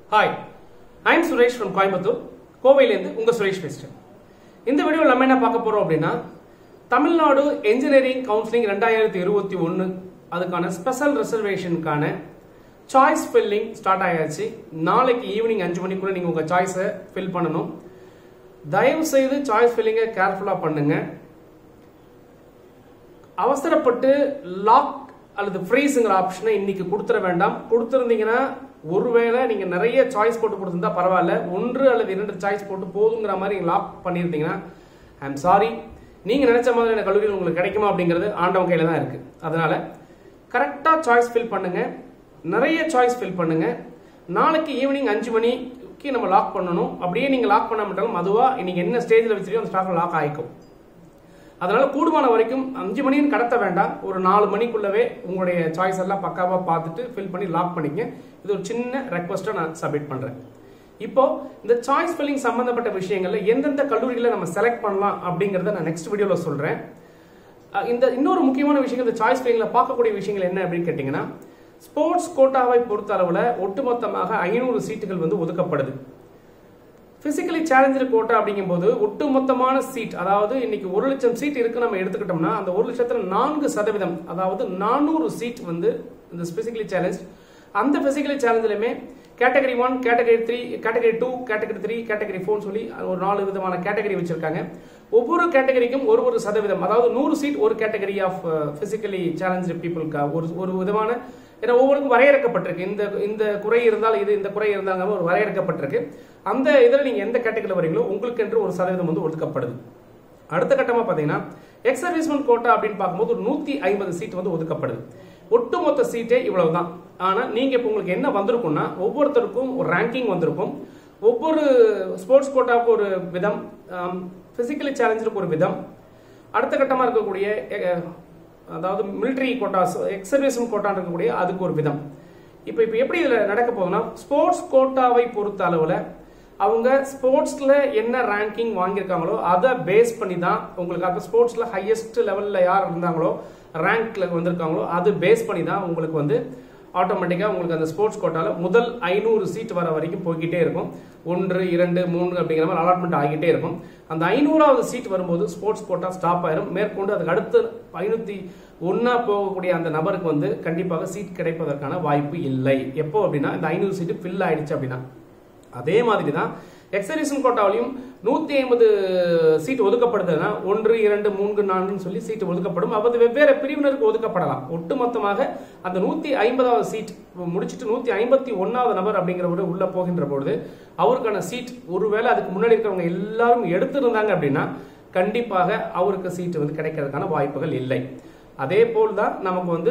hi I'm Suresh from Coimbatore கோவையிலேருந்து உங்க சுரேஷ் பேசுறேன் இந்த வீடியோவில் நம்ம என்ன பார்க்க போறோம் அப்படின்னா தமிழ்நாடு என்ஜினியரிங் கவுன்சிலிங் ரெண்டாயிரத்தி இருபத்தி ஒன்று அதுக்கான ஸ்பெஷல் ரிசர்வேஷனுக்கான சாய்ஸ் ஃபில்லிங் ஸ்டார்ட் ஆயாச்சு நாளைக்கு ஈவினிங் அஞ்சு மணிக்குள்ள நீங்க உங்க சாய்ஸை ஃபில் பண்ணணும் தயவு செய்து சாய்ஸ் ஃபில்லிங்கை கேர்ஃபுல்லாக பண்ணுங்க அவசரப்பட்டு லாக் அல்லது ஃப்ரீஸுங்கிற ஆப்ஷனை இன்னைக்கு கொடுத்துட வேண்டாம் கொடுத்துருந்தீங்கன்னா ஒருவேளை நீங்க நிறைய சாய்ஸ் போட்டு கொடுத்துருந்தா பரவாயில்ல ஒன்று அல்லது இரண்டு சாய்ஸ் போட்டு போதுங்கிற மாதிரி லாக் பண்ணியிருந்தீங்கன்னா ஐ எம் சாரி நீங்க நினைச்ச மாதிரியான கல்லூரிகள் உங்களுக்கு கிடைக்குமா அப்படிங்கிறது ஆண்டவன் கையில தான் இருக்கு அதனால கரெக்டா சாய்ஸ் ஃபில் பண்ணுங்க நிறைய சாய்ஸ் ஃபில் பண்ணுங்க நாளைக்கு ஈவினிங் அஞ்சு மணிக்கு நம்ம லாக் பண்ணணும் அப்படியே நீங்க லாக் பண்ண மாட்டாலும் அதுவா இன்னைக்கு என்ன ஸ்டேஜில் வச்சிருக்கோ அந்த ஸ்டாக்ல லாக் ஆயிக்கும் அதனால கூடுமான வரைக்கும் அஞ்சு மணின்னு கடத்த வேண்டாம் ஒரு நாலு மணிக்குள்ளவே உங்களுடைய சாய்ஸ் எல்லாம் பக்காவா பார்த்துட்டு ஃபில் பண்ணி லாக் பண்ணிக்கங்க இது ஒரு சின்ன ரெக்வஸ்ட்டை நான் சப்மிட் பண்றேன் இப்போ இந்த சாய்ஸ் ஃபில்லிங் சம்பந்தப்பட்ட விஷயங்கள்ல எந்தெந்த கல்லூரிகளை நம்ம செலக்ட் பண்ணலாம் அப்படிங்கறத நான் நெக்ஸ்ட் வீடியோல சொல்றேன் அஹ் இந்த இன்னொரு முக்கியமான விஷயம் இந்த சாய்ஸ் ஃபில்லிங்ல பார்க்கக்கூடிய விஷயங்கள் என்ன அப்படின்னு கேட்டீங்கன்னா ஸ்போர்ட்ஸ் கோட்டாவை பொறுத்த அளவுல ஒட்டுமொத்தமாக ஐநூறு சீட்டுகள் வந்து ஒதுக்கப்படுது பிசிக்கலி சேலஞ்சர் கோட்டா அப்படிங்கும்போது ஒட்டுமொத்தமான சீட் அதாவது இன்னைக்கு ஒரு லட்சம் சீட் இருக்கு நம்ம எடுத்துக்கிட்டோம்னா அந்த ஒரு லட்சத்துல நான்கு சதவீதம் அதாவது நானூறு சீட் வந்து இந்த பிசிக்கலி சேலஞ்ச் அந்த பிசிக்கலி சேலஞ்சிலுமே category one category three category two category three category ஃபோர்னு சொல்லி ஒரு நாலு விதமான கேட்டகரி வச்சிருக்காங்க ஒவ்வொரு கேட்டகரிக்கும் ஒரு ஒரு சதவீதம் அதாவது நூறு சீட் ஒரு கேட்டகரி ஆஃப் பிசிக்கலி சேலஞ்சு பீப்புளுக்கு ஒரு ஒரு விதமான ஏன்னா ஒவ்வொருக்கும் வரையறுக்கப்பட்டிருக்கு இந்த இந்த குறை இருந்தால் இது இந்த குறை இருந்தாங்க ஒரு வரையறுக்கப்பட்டிருக்கு அந்த இதில் நீங்கள் எந்த கேட்டகரியில் வரீங்களோ உங்களுக்கு என்று ஒரு சதவீதம் வந்து ஒதுக்கப்படுது அடுத்த கட்டமாக பார்த்தீங்கன்னா எக்ஸ் சர்வீஸ்மெண்ட் கோட்டா அப்படின்னு பார்க்கும்போது ஒரு நூற்றி ஐம்பது சீட் வந்து ஒதுக்கப்படுது ஒட்டுமொத்த சீட்டே இவ்வளவு தான் ஆனால் நீங்கள் இப்போ உங்களுக்கு என்ன வந்திருக்கும்னா ஒவ்வொருத்தருக்கும் ஒரு ரேங்கிங் வந்திருக்கும் ஒவ்வொரு ஸ்போர்ட்ஸ் கோட்டாவுக்கு ஒரு விதம் பிசிக்கலி சேலஞ்சுக்கு ஒரு விதம் அடுத்த கட்டமாக இருக்கக்கூடிய அஹ், அதாவது மிலிட்டரி கோட்டா எக்ஸ் சர்வீஸ்மெண்ட் கோட்டான்னு இருக்கக்கூடிய அதுக்கு ஒரு விதம் இப்போ இப்போ எப்படி இதில் நடக்க போகுதுன்னா ஸ்போர்ட்ஸ் கோட்டாவை பொறுத்த அளவில் அவங்க ஸ்போர்ட்ஸ்ல என்ன ரேங்கிங் வாங்கியிருக்காங்களோ அதை பேஸ் பண்ணி தான் உங்களுக்கு அந்த ஸ்போர்ட்ஸ்ல ஹையஸ்ட் லெவல்ல யார் இருந்தாங்களோ ரேங்க்ல வந்திருக்காங்களோ அது பேஸ் பண்ணி தான் உங்களுக்கு வந்து ஆட்டோமேட்டிக்காக உங்களுக்கு அந்த ஸ்போர்ட்ஸ் கோட்டால முதல் ஐநூறு சீட் வர வரைக்கும் போய்கிட்டே இருக்கும் ஒன்று இரண்டு மூணு அப்படிங்கிற மாதிரி அலாட்மெண்ட் ஆகிட்டே இருக்கும் அந்த ஐநூறாவது சீட் வரும்போது ஸ்போர்ட்ஸ் கோட்டா ஸ்டாப் ஆயிரும் மேற்கொண்டு அதுக்கு அடுத்து ஐநூத்தி ஒன்னா போகக்கூடிய அந்த நபருக்கு வந்து கண்டிப்பாக சீட் கிடைப்பதற்கான வாய்ப்பு இல்லை எப்போ அப்படின்னா இந்த ஐநூறு சீட்டு ஃபில் ஆயிடுச்சு அப்படின்னா அதே மாதிரி தான் எக்ஸரிசன் கோட்டாவிலையும் நூத்தி ஐம்பது சீட் ஒதுக்கப்படுதுன்னா ஒன்று இரண்டு மூன்று நான்குன்னு சொல்லி சீட் ஒதுக்கப்படும் அப்போது வெவ்வேறு பிரிவினருக்கு ஒதுக்கப்படலாம் ஒட்டுமொத்தமாக அந்த நூத்தி ஐம்பதாவது சீட் முடிச்சுட்டு நூத்தி ஐம்பத்தி ஒன்னாவது நபர் அப்படிங்கிறவர் உள்ள போகின்ற பொழுது அவருக்கான சீட் ஒருவேளை அதுக்கு முன்னாடி இருக்கிறவங்க எல்லாரும் எடுத்திருந்தாங்க அப்படின்னா கண்டிப்பாக அவருக்கு சீட் வந்து கிடைக்கிறதுக்கான வாய்ப்புகள் இல்லை அதே போல் தான் நமக்கு வந்து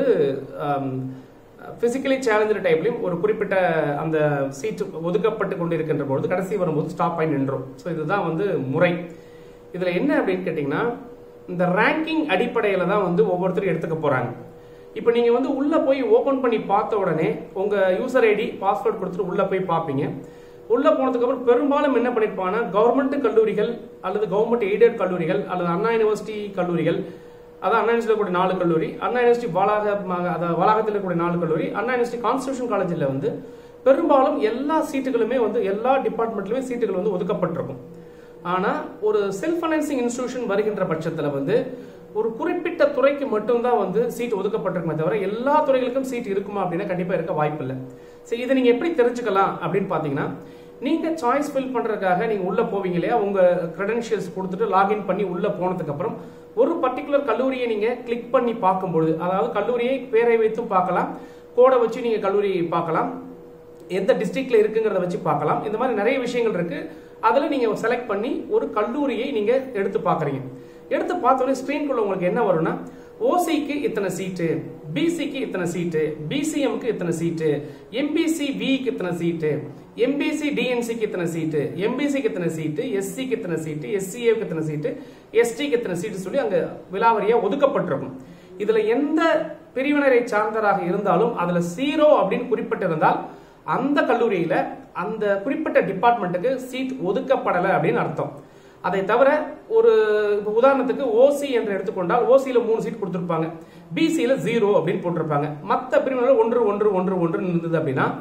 பிசிக்கலி சேலஞ்சர் டைப்லையும் ஒரு குறிப்பிட்ட அந்த சீட் ஒதுக்கப்பட்டு கொண்டு இருக்கின்ற பொழுது கடைசி வரும்போது ஸ்டாப் ஆகி நின்றோம் ஸோ இதுதான் வந்து முறை இதில் என்ன அப்படின்னு கேட்டிங்கன்னா இந்த ரேங்கிங் அடிப்படையில் தான் வந்து ஒவ்வொருத்தரும் எடுத்துக்க போகிறாங்க இப்போ நீங்கள் வந்து உள்ளே போய் ஓப்பன் பண்ணி பார்த்த உடனே உங்கள் யூசர் ஐடி பாஸ்வேர்ட் கொடுத்துட்டு உள்ளே போய் பார்ப்பீங்க உள்ளே போனதுக்கப்புறம் பெரும்பாலும் என்ன பண்ணியிருப்பாங்கன்னா கவர்மெண்ட் கல்லூரிகள் அல்லது கவர்மெண்ட் எய்டட் கல்லூரிகள் அல்லது அண்ணா யூனிவர்சிட்டி கல்லூரிகள் அதான் அண்ணா யூனிவர்சிட்டி கூடிய நாலு கல்லூரி அண்ணா யூனிவர்சிட்டி வளாக அதாவது வளாகத்தில் கூடிய நாலு கல்லூரி அண்ணா யூனிவர்சிட்டி கான்ஸ்டியூஷன் காலேஜில் வந்து பெரும்பாலும் எல்லா சீட்டுகளுமே வந்து எல்லா டிபார்ட்மெண்ட்லுமே சீட்டுகள் வந்து ஒதுக்கப்பட்டிருக்கும் ஆனால் ஒரு செல்ஃப் ஃபைனான்சிங் இன்ஸ்டிடியூஷன் வருகின்ற பட்சத்தில் வந்து ஒரு குறிப்பிட்ட துறைக்கு மட்டும்தான் வந்து சீட் ஒதுக்கப்பட்டிருக்குமே தவிர எல்லா துறைகளுக்கும் சீட் இருக்குமா அப்படின்னா கண்டிப்பாக இருக்க வாய்ப்பு இல்லை சரி இதை நீங்கள் எப்படி தெரிஞ்சுக்கலாம் அப்படின்னு பார்த்தீங்கன்னா நீங்கள் சாய்ஸ் ஃபில் பண்ணுறதுக்காக நீங்கள் உள்ளே போவீங்க இல்லையா உங்கள் க்ரெடென்ஷியல்ஸ் கொடுத்துட்டு லாகின் பண்ணி உள்ளே போனதுக்கப்புறம் ஒரு பர்டிகுலர் கல்லூரியை நீங்கள் கிளிக் பண்ணி பார்க்கும்பொழுது அதாவது கல்லூரியை பேரை வைத்தும் பார்க்கலாம் கோடை வச்சு நீங்கள் கல்லூரி பார்க்கலாம் எந்த டிஸ்ட்ரிக்ட்ல இருக்குங்கிறத வச்சு பார்க்கலாம் இந்த மாதிரி நிறைய விஷயங்கள் இருக்கு அதில் நீங்கள் செலக்ட் பண்ணி ஒரு கல்லூரியை நீங்கள் எடுத்து பார்க்குறீங்க எடுத்து பார்த்தோன்னே ஸ்க்ரீன்குள்ள உங்களுக்கு என்ன வரும்னா ஓசிக்கு இத்தனை சீட்டு பிசிக்கு இத்தனை சீட்டு பிசிஎம்க்கு இத்தனை சீட்டு எம்பிசி விக்கு இத்தனை சீட்டு எம்பிசி டிஎன்சிக்கு இத்தனை சீட்டு எம்பிசிக்கு இத்தனை சீட்டு எஸ்சிக்கு இத்தனை சீட்டு எஸ்சிஏக்கு இத்தனை சீட்டு எஸ்டிக்கு இத்தனை சீட்டு சொல்லி அங்க விலாவரியா ஒதுக்கப்பட்டிருக்கும் இதுல எந்த பிரிவினரை சார்ந்தராக இருந்தாலும் அதுல ஜீரோ அப்படின்னு குறிப்பிட்டிருந்தால் அந்த கல்லூரியில அந்த குறிப்பிட்ட டிபார்ட்மெண்ட்டுக்கு சீட் ஒதுக்கப்படலை அப்படின்னு அர்த்தம் அதை தவிர ஒரு இப்ப உதாரணத்துக்கு ஓசி என்று எடுத்துக்கொண்டால் ஓசியில மூணு சீட் கொடுத்திருப்பாங்க பிசியில ஜீரோ அப்படின்னு போட்டிருப்பாங்க மற்ற பிரிவினர் ஒன்று ஒன்று ஒன்று ஒன்று இருந்தது அப்படின்னா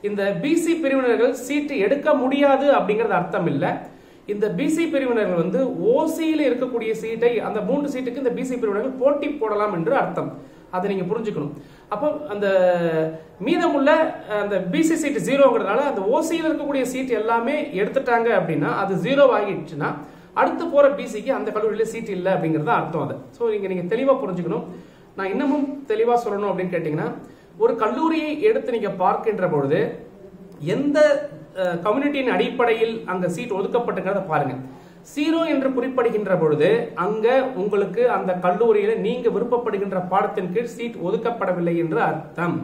இந்த பிசி பிரிவினர்கள் சீட்டு எடுக்க முடியாது அப்படிங்கிறது அர்த்தம் இல்லை இந்த பிசி பிரிவினர்கள் வந்து ஓசியில் இருக்கக்கூடிய சீட்டை அந்த மூன்று சீட்டுக்கு இந்த பிசி பிரிவினர்கள் போட்டி போடலாம் என்று அர்த்தம் அதை நீங்க புரிஞ்சுக்கணும் அப்போ அந்த மீதமுள்ள அந்த பிசி சீட் ஜீரோங்கிறதுனால அந்த ஓசியில் இருக்கக்கூடிய சீட் எல்லாமே எடுத்துட்டாங்க அப்படின்னா அது ஜீரோ ஆகிடுச்சுன்னா அடுத்து போற பிசிக்கு அந்த கல்லூரியில சீட் இல்லை அப்படிங்கிறது அர்த்தம் அது ஸோ நீங்க நீங்க தெளிவா புரிஞ்சுக்கணும் நான் இன்னமும் தெளிவா சொல்லணும் அப்படின்னு கேட்டீங்கன்னா ஒரு கல்லூரியை எடுத்து நீங்க பார்க்கின்ற பொழுது எந்த கம்யூனிட்டியின் அடிப்படையில் அங்க சீட் ஒதுக்கப்பட்டுங்கிறத பாருங்க ஜீரோ என்று குறிப்பிடுகின்ற பொழுது அங்க உங்களுக்கு அந்த கல்லூரியில நீங்க விருப்பப்படுகின்ற பாடத்தின் கீழ் சீட் ஒதுக்கப்படவில்லை என்று அர்த்தம்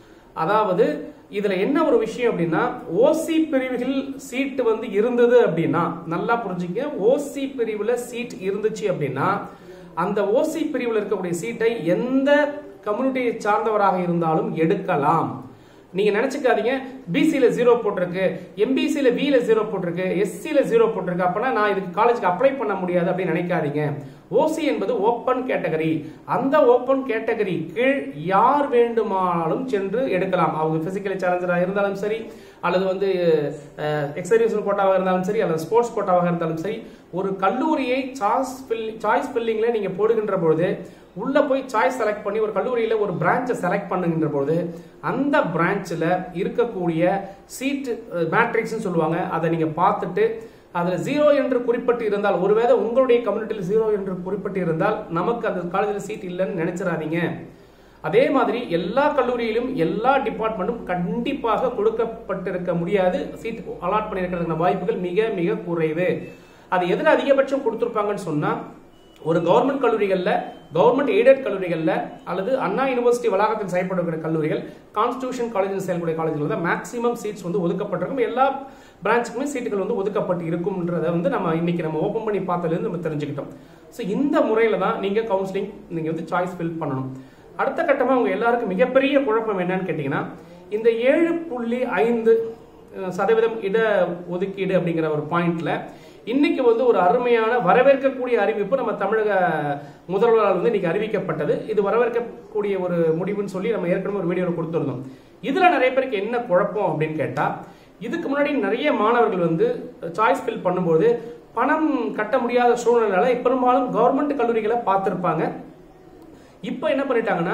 அதாவது இதுல என்ன ஒரு விஷயம் அப்படின்னா ஓசி பிரிவுகள் சீட் வந்து இருந்தது அப்படின்னா நல்லா புரிஞ்சுங்க ஓசி பிரிவுல சீட் இருந்துச்சு அப்படின்னா அந்த ஓசி பிரிவில் இருக்கக்கூடிய சீட்டை எந்த கம்யூனிட்டியை சார்ந்தவராக இருந்தாலும் எடுக்கலாம் நீங்க நினைச்சுக்காதீங்க பிசில ஜீரோ போட்டிருக்கு எம்பிசில வில ஜீரோ போட்டிருக்கு எஸ்சில ஜீரோ போட்டிருக்கு அப்பனா நான் இதுக்கு காலேஜுக்கு அப்ளை பண்ண முடியாது அப்படின்னு நினைக்காதீங்க ஓசி என்பது ஓப்பன் கேட்டகரி அந்த ஓப்பன் கேட்டகரி கீழ் யார் வேண்டுமானாலும் சென்று எடுக்கலாம் அவங்க பிசிக்கலி சேலஞ்சராக இருந்தாலும் சரி அல்லது வந்து எக்ஸர்வீஸ் கோட்டாவாக இருந்தாலும் சரி அல்லது ஸ்போர்ட்ஸ் கோட்டாவாக இருந்தாலும் சரி ஒரு கல்லூரியை சாய்ஸ் சாய்ஸ் ஃபில்லிங்ல நீங்க போடுகின்ற பொழுது உள்ள போய் சாய்ஸ் செலக்ட் பண்ணி ஒரு கல்லூரியில ஒரு பிரான்ச்சை செலக்ட் பண்ணுகின்ற பொழுது அந்த பிரான்ச்ல இருக்கக்கூடிய சீட் மேட்ரிக்ஸ் சொல்லுவாங்க அதை நீங்க பார்த்துட்டு அதுல ஜீரோ என்று குறிப்பிட்டு இருந்தால் ஒருவேளை உங்களுடைய கம்யூனிட்டியில் ஜீரோ என்று குறிப்பிட்டு இருந்தால் நமக்கு அந்த காலேஜில் சீட் இல்லைன்னு நினைச்சிடாதீங்க அதே மாதிரி எல்லா கல்லூரியிலும் எல்லா டிபார்ட்மெண்ட்டும் கண்டிப்பாக கொடுக்கப்பட்டிருக்க முடியாது சீட் அலாட் பண்ணியிருக்கிறதுக்கான வாய்ப்புகள் மிக மிக குறைவு அது எதில் அதிகபட்சம் கொடுத்துருப்பாங்கன்னு சொன்னா ஒரு கவர்மெண்ட் கல்லூரிகளில் கவர்மெண்ட் எய்டட் கல்லூரிகளில் அல்லது அண்ணா யூனிவர்சிட்டி வளாகத்தில் செயல்படக்கூடிய கல்லூரிகள் கான்ஸ்டியூஷன் காலேஜில் செயல்படைய காலேஜில் தான் மேக்ஸிமம் சீட்ஸ் வந்து ஒதுக்கப்பட்டிருக்கும் எல்லா பிரான்ச்சுக்குமே சீட்டுகள் வந்து ஒதுக்கப்பட்டு இருக்கும்ன்றதை வந்து நம்ம இன்னைக்கு நம்ம ஓப்பன் பண்ணி பார்த்ததுலேருந்து நம்ம தெரிஞ்சுக்கிட்டோம் ஸோ இந்த முறையில் தான் நீங்கள் கவுன்சிலிங் நீங்கள் வந்து சாய்ஸ் ஃபில் பண்ணணும் அடுத்த கட்டமாக உங்க எல்லாருக்கும் மிகப்பெரிய குழப்பம் என்னன்னு கேட்டிங்கன்னா இந்த ஏழு புள்ளி ஐந்து சதவீதம் இட ஒதுக்கீடு அப்படிங்கிற ஒரு பாயிண்ட்ல இன்னைக்கு வந்து ஒரு அருமையான வரவேற்கக்கூடிய அறிவிப்பு நம்ம தமிழக முதல்வரால் வந்து இன்னைக்கு அறிவிக்கப்பட்டது இது வரவேற்கக்கூடிய ஒரு முடிவுன்னு சொல்லி நம்ம ஏற்கனவே ஒரு வீடியோவில் கொடுத்துருந்தோம் இதுல நிறைய பேருக்கு என்ன குழப்பம் அப்படின்னு கேட்டா இதுக்கு முன்னாடி நிறைய மாணவர்கள் வந்து சாய்ஸ் ஃபில் பண்ணும்போது பணம் கட்ட முடியாத சூழ்நிலையால பெரும்பாலும் கவர்மெண்ட் கல்லூரிகளை பார்த்துருப்பாங்க இப்போ என்ன பண்ணிட்டாங்கன்னா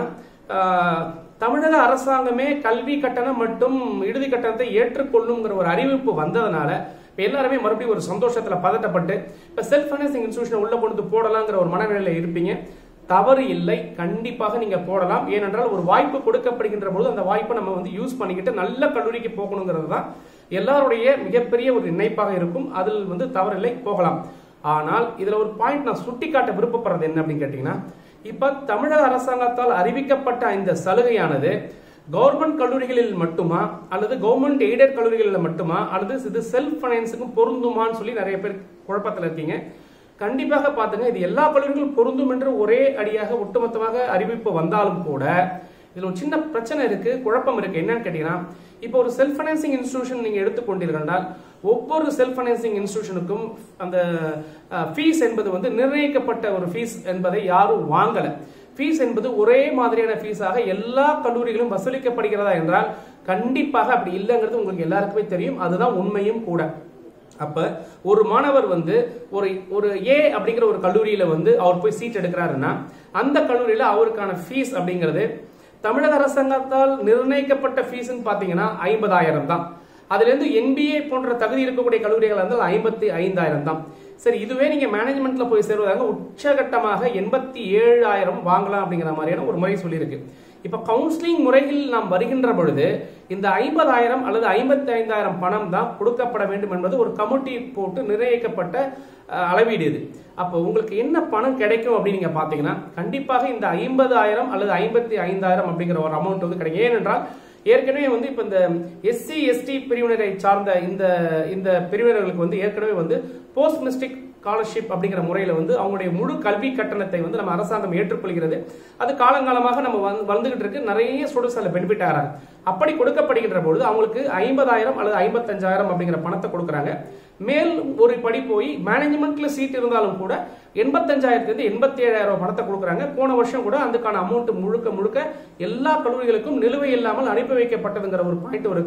தமிழக அரசாங்கமே கல்வி கட்டணம் மற்றும் இறுதி கட்டணத்தை ஏற்றுக்கொள்ளுங்கிற ஒரு அறிவிப்பு வந்ததுனால இப்போ எல்லாருமே மறுபடியும் ஒரு சந்தோஷத்தில் பதட்டப்பட்டு இப்போ செல்ஃப் ஃபைனான்சிங் இன்ஸ்டியூஷனை உள்ள கொண்டு போடலாங்கிற ஒரு மனநிலையில் இருப்பீங்க தவறு இல்லை கண்டிப்பாக நீங்க போடலாம் ஏனென்றால் ஒரு வாய்ப்பு கொடுக்கப்படுகின்ற போது அந்த வாய்ப்பை நம்ம வந்து யூஸ் பண்ணிக்கிட்டு நல்ல கல்லூரிக்கு போகணுங்கிறது தான் எல்லாருடைய மிகப்பெரிய ஒரு நினைப்பாக இருக்கும் அதில் வந்து தவறில்லை போகலாம் ஆனால் இதுல ஒரு பாயிண்ட் நான் சுட்டி காட்ட விருப்பப்படுறது என்ன அப்படின்னு கேட்டீங்கன்னா இப்ப தமிழக அரசாங்கத்தால் அறிவிக்கப்பட்ட இந்த சலுகையானது கவர்மெண்ட் கல்லூரிகளில் மட்டுமா அல்லது கவர்மெண்ட் எய்டட் கல்லூரிகளில் மட்டுமா அல்லது இது செல்ஃப் ஃபைனான்ஸுக்கும் பொருந்துமான்னு சொல்லி நிறைய பேர் குழப்பத்தில் இருக்கீங்க கண்டிப்பாக பார்த்துங்க இது எல்லா கல்லூரிகளும் பொருந்தும் என்று ஒரே அடியாக ஒட்டுமொத்தமாக அறிவிப்பு வந்தாலும் கூட இதுல ஒரு சின்ன பிரச்சனை இருக்கு குழப்பம் இருக்கு என்னன்னு கேட்டீங்கன்னா இப்போ ஒரு செல்ஃப் ஃபைனான்சிங் இன்ஸ்டிடியூஷன் நீங்க எடுத்துக்கொண்டீர்கள் ஒவ்வொரு செல்ஃப் ஃபைனான்சிங் இன்ஸ்டிடியூஷனுக்கும் அந்த ஃபீஸ் என்பது வந்து நிர்ணயிக்கப்பட்ட ஒரு ஃபீஸ் என்பதை யாரும் வாங்கல ஃபீஸ் என்பது ஒரே மாதிரியான ஃபீஸாக எல்லா கல்லூரிகளும் வசூலிக்கப்படுகிறதா என்றால் கண்டிப்பாக அப்படி இல்லைங்கிறது உங்களுக்கு எல்லாருக்குமே தெரியும் அதுதான் உண்மையும் கூட அப்ப ஒரு மாணவர் வந்து ஒரு ஒரு ஏ அப்படிங்கிற ஒரு கல்லூரியில வந்து அவர் போய் சீட் எடுக்கிறாருன்னா அந்த கல்லூரியில அவருக்கான ஃபீஸ் அப்படிங்கிறது தமிழக அரசாங்கத்தால் நிர்ணயிக்கப்பட்ட ஃபீஸ்ன்னு பாத்தீங்கன்னா ஐம்பதாயிரம் தான் அதுல இருந்து என்பிஏ போன்ற தகுதி இருக்கக்கூடிய கல்லூரிகள் இருந்தால் ஐம்பத்தி ஐந்தாயிரம் தான் சரி இதுவே நீங்க மேனேஜ்மெண்ட்ல போய் சேருவதாக உச்சகட்டமாக எண்பத்தி ஏழாயிரம் வாங்கலாம் அப்படிங்கிற மாதிரியான ஒரு முறை சொல்லியிருக்கு இப்ப கவுன்சிலிங் முறையில் நாம் வருகின்ற பொழுது இந்த ஐம்பதாயிரம் அல்லது ஐம்பத்தி ஐந்தாயிரம் பணம் தான் கொடுக்கப்பட வேண்டும் என்பது ஒரு கமிட்டி போட்டு நிர்ணயிக்கப்பட்ட அளவீடு இது அப்போ உங்களுக்கு என்ன பணம் கிடைக்கும் அப்படின்னு நீங்க பாத்தீங்கன்னா கண்டிப்பாக இந்த ஐம்பதாயிரம் அல்லது ஐம்பத்தி ஐந்தாயிரம் அப்படிங்கிற ஒரு அமௌண்ட் வந்து கிடைக்கும் ஏனென்றால் ஏற்கனவே வந்து இப்போ இந்த எஸ்சி எஸ்டி பிரிவினரை சார்ந்த இந்த இந்த பிரிவினர்களுக்கு வந்து ஏற்கனவே வந்து போஸ்ட் மிஸ்டிக் ஸ்காலர்ஷிப் அப்படிங்கிற முறையில் வந்து அவங்களுடைய முழு கல்வி கட்டணத்தை வந்து நம்ம அரசாங்கம் ஏற்றுக்கொள்கிறது அது காலங்காலமாக நம்ம வந்து வந்துகிட்டு இருக்கு நிறைய ஸ்டூடெண்ட்ஸ் அதில் பெனிஃபிட் ஆகிறாங்க அப்படி கொடுக்கப்படுகின்ற பொழுது அவங்களுக்கு ஐம்பதாயிரம் அல்லது ஐம்பத்தஞ்சாயிரம் அப்படிங்கிற பணத்தை கொடுக்குறாங்க மேல் ஒரு படி போய் மேனேஜ்மெண்ட்ல சீட் இருந்தாலும் கூட எண்பத்தஞ்சாயிரத்துலேருந்து எண்பத்தி ஏழாயிரம் பணத்தை கொடுக்குறாங்க போன வருஷம் கூட அதுக்கான அமௌண்ட் முழுக்க முழுக்க எல்லா கல்லூரிகளுக்கும் நிலுவை இல்லாமல் அனுப்பி வைக்கப்பட்டதுங்கிற ஒரு பாயிண்ட் இருக்கு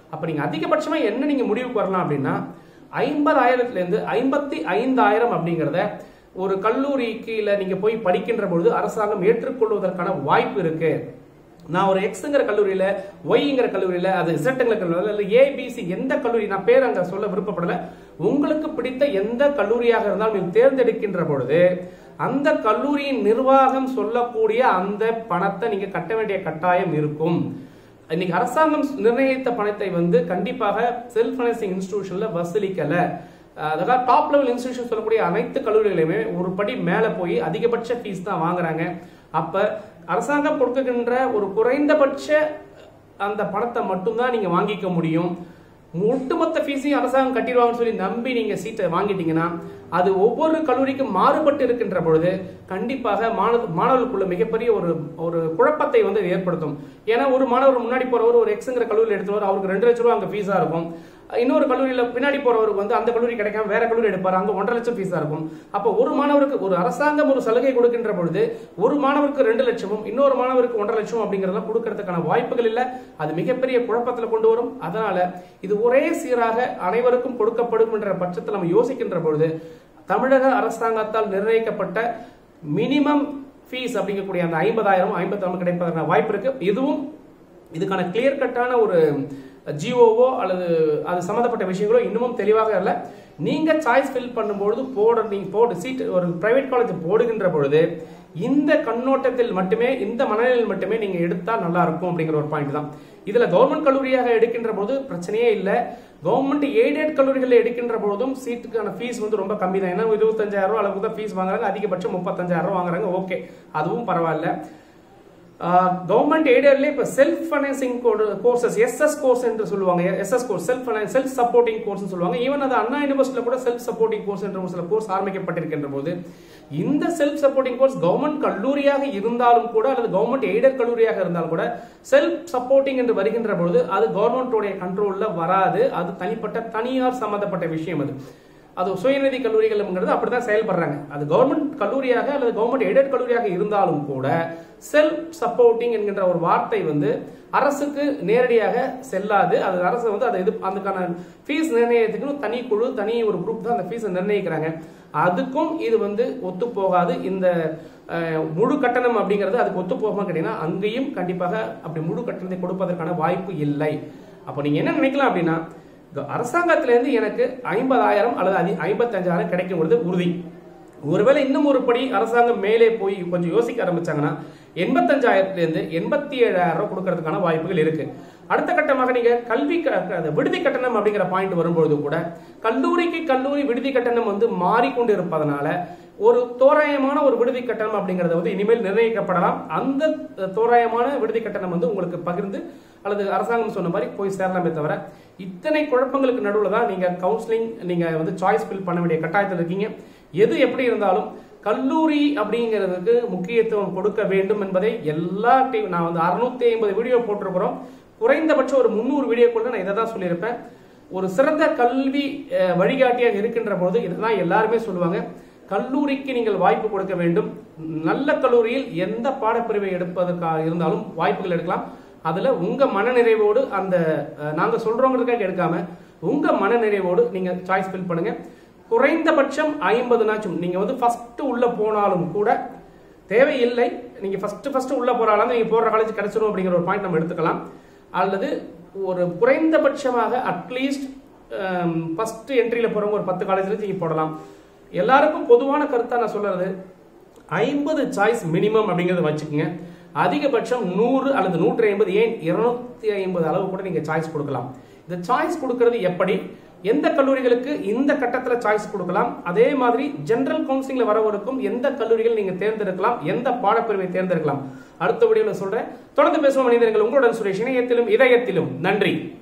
அப்ப நீங்க அதிகபட்சமா என்ன நீங்க முடிவுக்கு வரலாம் அப்படின்னா ஐம்பதாயிரத்துல இருந்து ஐம்பத்தி ஐந்தாயிரம் அப்படிங்கிறத ஒரு கல்லூரிக்குல நீங்க போய் படிக்கின்ற பொழுது அரசாங்கம் ஏற்றுக்கொள்வதற்கான வாய்ப்பு இருக்கு நான் ஒரு எக்ஸுங்கிற கல்லூரியில ஒய்ங்கிற கல்லூரியில அது இசட்டுங்கிற கல்லூரியில இல்ல ஏபிசி எந்த கல்லூரி நான் பேர் அங்க சொல்ல விருப்பப்படல உங்களுக்கு பிடித்த எந்த கல்லூரியாக இருந்தாலும் நீங்கள் தேர்ந்தெடுக்கின்ற பொழுது அந்த கல்லூரியின் நிர்வாகம் சொல்லக்கூடிய அந்த பணத்தை நீங்க கட்ட வேண்டிய கட்டாயம் இருக்கும் இன்னைக்கு அரசாங்கம் நிர்ணயித்த பணத்தை வந்து கண்டிப்பாக செல்ஃப் ஃபைனான்சிங் இன்ஸ்டிடியூஷன்ல வசூலிக்கல அதாவது டாப் லெவல் இன்ஸ்டிடியூஷன் சொல்லக்கூடிய அனைத்து கல்லூரிகளையுமே ஒரு படி மேல போய் அதிகபட்ச ஃபீஸ் தான் வாங்குறாங்க அப்ப அரசாங்கம் கொடுக்கின்ற ஒரு குறைந்தபட்ச அந்த பணத்தை மட்டும்தான் நீங்க வாங்கிக்க முடியும் ஒட்டுமொத்த ஃபீஸையும் அரசாங்கம் கட்டிடுவாங்கன்னு சொல்லி நம்பி நீங்க சீட்டை வாங்கிட்டீங்கன்னா அது ஒவ்வொரு கல்லூரிக்கும் மாறுபட்டு இருக்கின்ற பொழுது கண்டிப்பாக மாணவ மாணவர்களுக்குள்ள மிகப்பெரிய ஒரு ஒரு குழப்பத்தை வந்து ஏற்படுத்தும் ஏன்னா ஒரு மாணவர் முன்னாடி போறவர் ஒரு எக்ஸுங்கிற கல்லூரியில் எடுத்துவார் அவருக்கு ரெண்டு லட்ச ரூபா அங்க ஃபீஸா இருக்கும் இன்னொரு கல்லூரியில பின்னாடி போறவருக்கு வந்து அந்த கல்லூரி கிடைக்காம வேற கல்லூரி எடுப்பார் அங்க ஒன்றரை லட்சம் ஃபீஸா இருக்கும் அப்போ ஒரு மாணவருக்கு ஒரு அரசாங்கம் ஒரு சலுகை கொடுக்கின்ற பொழுது ஒரு மாணவருக்கு ரெண்டு லட்சமும் இன்னொரு மாணவருக்கு ஒன்றரை லட்சம் அப்படிங்கறதெல்லாம் கொடுக்கறதுக்கான வாய்ப்புகள் இல்ல அது மிகப்பெரிய குழப்பத்துல கொண்டு வரும் அதனால இது ஒரே சீராக அனைவருக்கும் கொடுக்கப்படும் என்ற பட்சத்தில் நம்ம யோசிக்கின்ற பொழுது தமிழக அரசாங்கத்தால் நிர்ணயிக்கப்பட்ட மினிமம் ஃபீஸ் அப்படிங்கக்கூடிய அந்த ஐம்பதாயிரம் ஐம்பத்தாயிரம் கிடைப்பதற்கான வாய்ப்பு இருக்கு இதுவும் இதுக்கான கிளியர் கட்டான ஒரு ஜிஓவோ அல்லது அது சம்மந்தப்பட்ட விஷயங்களோ இன்னமும் தெளிவாக இல்லை நீங்க சாய்ஸ் ஃபில் பண்ணும்பொழுது போட நீங்க போடு சீட் ஒரு பிரைவேட் காலேஜ் போடுகின்ற பொழுது இந்த கண்ணோட்டத்தில் மட்டுமே இந்த மனநிலையில் மட்டுமே நீங்க எடுத்தா நல்லா இருக்கும் அப்படிங்கிற ஒரு பாயிண்ட் தான் இதுல கவர்மெண்ட் கல்லூரியாக எடுக்கின்ற போது பிரச்சனையே இல்லை கவர்மெண்ட் எய்டட் கல்லூரிகளில் எடுக்கின்ற பொழுதும் சீட்டுக்கான ஃபீஸ் வந்து ரொம்ப கம்மி தான் ஏன்னா இருபத்தஞ்சாயிரம் ரூபா அளவுக்கு தான் ஃபீஸ் வாங்குறாங்க அதிகபட்சம் முப்பத்தஞ்சாயிரம் ரூபா வாங்குறாங்க ஓகே அதுவும் பரவாயில்ல கவர்மெண்ட் எய்டட்ல இப்ப self financing courses SS course என்று சொல்லுவாங்க SS course self self supporting course சொல்லுவாங்க ஈவன் அது அண்ணா யூனிவர்சிட்டியில கூட செல்ஃப் சப்போர்ட்டிங் கோர்ஸ் என்ற ஒரு சில கோர்ஸ் ஆரம்பிக்கப்பட்டிருக்கின்ற போது இந்த செல்ஃப் சப்போர்ட்டிங் கோர்ஸ் கவர்மெண்ட் கல்லூரியாக இருந்தாலும் கூட அல்லது கவர்மெண்ட் எய்டட் கல்லூரியாக இருந்தாலும் கூட செல்ஃப் சப்போர்ட்டிங் என்று வருகின்ற பொழுது அது கவர்மெண்டோடைய கண்ட்ரோல்ல வராது அது தனிப்பட்ட தனியார் சம்பந்தப்பட்ட விஷயம் அது அது சுயநிதி கல்லூரிகள்ங்கிறது அப்படிதான் செயல்படுறாங்க அது கவர்மெண்ட் கல்லூரியாக அல்லது கவர்மெண்ட் எய்டட் கல்லூரியாக இருந்தாலும் கூட செல்ஃப் சப்போர்ட்டிங் என்கின்ற ஒரு வார்த்தை வந்து அரசுக்கு நேரடியாக செல்லாது அது அரசு வந்து அதை இது அதுக்கான ஃபீஸ் நிர்ணயத்துக்கு தனி குழு தனி ஒரு குரூப் தான் அந்த ஃபீஸ் நிர்ணயிக்கிறாங்க அதுக்கும் இது வந்து ஒத்து போகாது இந்த முழு கட்டணம் அப்படிங்கிறது அதுக்கு ஒத்து போகாம கேட்டீங்கன்னா அங்கேயும் கண்டிப்பாக அப்படி முழு கட்டணத்தை கொடுப்பதற்கான வாய்ப்பு இல்லை அப்போ நீங்க என்ன நினைக்கலாம் அப்படின்னா அரசாங்கத்திலேருந்து எனக்கு ஐம்பதாயிரம் அல்லது அதி ஐம்பத்தஞ்சாயிரம் கிடைக்குங்கிறது உறுதி ஒருவேளை இன்னும் ஒரு படி அரசாங்கம் மேலே போய் கொஞ்சம் யோசிக்க ஆரம்பிச்சாங்கன்னா எண்பத்தஞ்சாயிரத்துலேருந்து எண்பத்தி ஏழாயிரம் ரூபாய் கொடுக்கறதுக்கான வாய்ப்புகள் இருக்கு அடுத்த கட்டமாக நீங்க கல்வி விடுதி கட்டணம் அப்படிங்கிற பாயிண்ட் வரும்பொழுது கூட கல்லூரிக்கு கல்லூரி விடுதி கட்டணம் வந்து மாறிக்கொண்டு இருப்பதனால ஒரு தோராயமான ஒரு விடுதி கட்டணம் அப்படிங்கறது வந்து இனிமேல் நிர்ணயிக்கப்படலாம் அந்த தோராயமான விடுதி கட்டணம் வந்து உங்களுக்கு பகிர்ந்து அல்லது அரசாங்கம் சொன்ன மாதிரி போய் சேரலாமே தவிர இத்தனை குழப்பங்களுக்கு நடுவில் தான் நீங்க கவுன்சிலிங் நீங்க வந்து சாய்ஸ் ஃபில் பண்ண வேண்டிய கட்டாயத்தில் இருக்கீங்க எது எப்படி இருந்தாலும் கல்லூரி அப்படிங்கிறதுக்கு முக்கியத்துவம் கொடுக்க வேண்டும் என்பதை எல்லா டீம் நான் வந்து அறுநூத்தி ஐம்பது வீடியோ போட்டிருக்கிறோம் குறைந்தபட்சம் ஒரு முந்நூறு வீடியோக்குள்ள நான் இதை தான் சொல்லியிருப்பேன் ஒரு சிறந்த கல்வி வழிகாட்டியாக இருக்கின்ற போது இதுதான் எல்லாருமே சொல்லுவாங்க கல்லூரிக்கு நீங்கள் வாய்ப்பு கொடுக்க வேண்டும் நல்ல கல்லூரியில் எந்த பாடப்பிரிவை எடுப்பதற்காக இருந்தாலும் வாய்ப்புகள் எடுக்கலாம் அதுல உங்க மனநிறைவோடு அந்த நாங்க சொல்றோங்கிறதுக்காக எடுக்காம உங்க மனநிறைவோடு நீங்க சாய்ஸ் ஃபில் பண்ணுங்க குறைந்தபட்சம் ஐம்பது நாச்சும் நீங்க வந்து ஃபர்ஸ்ட் உள்ள போனாலும் கூட தேவையில்லை நீங்க ஃபர்ஸ்ட் ஃபர்ஸ்ட் உள்ள போறாலும் நீங்க போற காலேஜ் கிடைச்சிடும் அப்படிங்கிற ஒரு பாயிண்ட் நம்ம எடுத்துக்கலாம் அல்லது ஒரு குறைந்தபட்சமாக அட்லீஸ்ட் ஃபர்ஸ்ட் என்ட்ரியில போறவங்க ஒரு பத்து காலேஜ்ல நீங்க போடலாம் எல்லாருக்கும் பொதுவான கருத்தா நான் சொல்றது ஐம்பது சாய்ஸ் மினிமம் அப்படிங்கறத வச்சுக்கோங்க அதிகபட்சம் நூறு அல்லது நூற்றி ஐம்பது ஏன் இருநூத்தி ஐம்பது அளவு கூட நீங்க சாய்ஸ் கொடுக்கலாம் இந்த சாய்ஸ் கொடுக்கறது எப்படி எந்த கல்லூரிகளுக்கு இந்த கட்டத்தில் சாய்ஸ் கொடுக்கலாம் அதே மாதிரி ஜெனரல் கவுன்சிலிங்ல வரவருக்கும் எந்த கல்லூரிகள் நீங்க தேர்ந்தெடுக்கலாம் எந்த பாடப்பிரிவை தேர்ந்தெடுக்கலாம் அடுத்த வீடியோல சொல்றேன் தொடர்ந்து பேசுவோம் மனிதர்கள் உங்களுடன் சுரேஷ் இணையத்திலும் இதயத்திலும் நன்றி